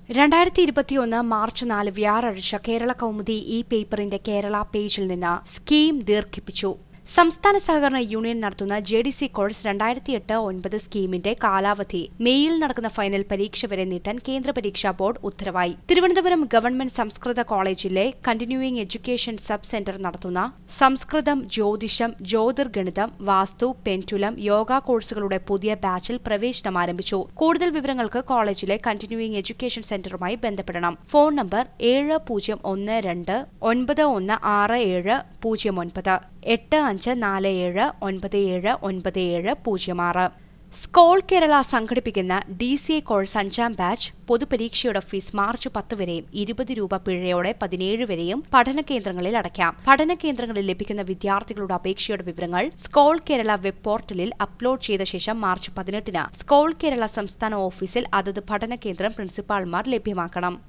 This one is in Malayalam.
രണ്ടായിരത്തി ഇരുപത്തിയൊന്ന് മാർച്ച് നാല് വ്യാഴാഴ്ച കേരള കൗമുദി ഈ പേപ്പറിന്റെ കേരള പേജിൽ നിന്ന് സ്കീം ദീർഘിപ്പിച്ചു സംസ്ഥാന സഹകരണ യൂണിയൻ നടത്തുന്ന ജെ ഡി സി കോഴ്സ് രണ്ടായിരത്തി എട്ട് ഒൻപത് സ്കീമിന്റെ കാലാവധി മെയ്യിൽ നടക്കുന്ന ഫൈനൽ പരീക്ഷ വരെ നീട്ടാൻ കേന്ദ്ര പരീക്ഷാ ബോർഡ് ഉത്തരവായി തിരുവനന്തപുരം ഗവൺമെന്റ് സംസ്കൃത കോളേജിലെ കണ്ടിന്യൂയിങ് എഡ്യൂക്കേഷൻ സബ് സെന്റർ നടത്തുന്ന സംസ്കൃതം ജ്യോതിഷം ജ്യോതിർഗണിതം വാസ്തു പെൻറ്റുലം യോഗ കോഴ്സുകളുടെ പുതിയ ബാച്ചിൽ പ്രവേശനം ആരംഭിച്ചു കൂടുതൽ വിവരങ്ങൾക്ക് കോളേജിലെ കണ്ടിന്യൂയിങ് എഡ്യൂക്കേഷൻ സെന്ററുമായി ബന്ധപ്പെടണം ഫോൺ നമ്പർ ഏഴ് പൂജ്യം ഒന്ന് രണ്ട് ഒൻപത് ഒന്ന് ആറ് ഏഴ് പൂജ്യം ഒൻപത് എട്ട് അഞ്ച് നാല് ഏഴ് ഒൻപത് ഏഴ് ഒൻപത് ഏഴ് പൂജ്യം ആറ് സ്കോൾ കേരള സംഘടിപ്പിക്കുന്ന ഡി സി എ കോഴ്സ് അഞ്ചാം ബാച്ച് പൊതുപരീക്ഷയുടെ ഫീസ് മാർച്ച് പത്ത് വരെയും ഇരുപത് രൂപ പിഴയോടെ പതിനേഴ് വരെയും പഠന കേന്ദ്രങ്ങളിൽ അടയ്ക്കാം പഠന കേന്ദ്രങ്ങളിൽ ലഭിക്കുന്ന വിദ്യാർത്ഥികളുടെ അപേക്ഷയുടെ വിവരങ്ങൾ സ്കോൾ കേരള വെബ് പോർട്ടലിൽ അപ്ലോഡ് ചെയ്ത ശേഷം മാർച്ച് പതിനെട്ടിന് സ്കോൾ കേരള സംസ്ഥാന ഓഫീസിൽ അതത് പഠന കേന്ദ്രം പ്രിൻസിപ്പാൾമാർ ലഭ്യമാക്കണം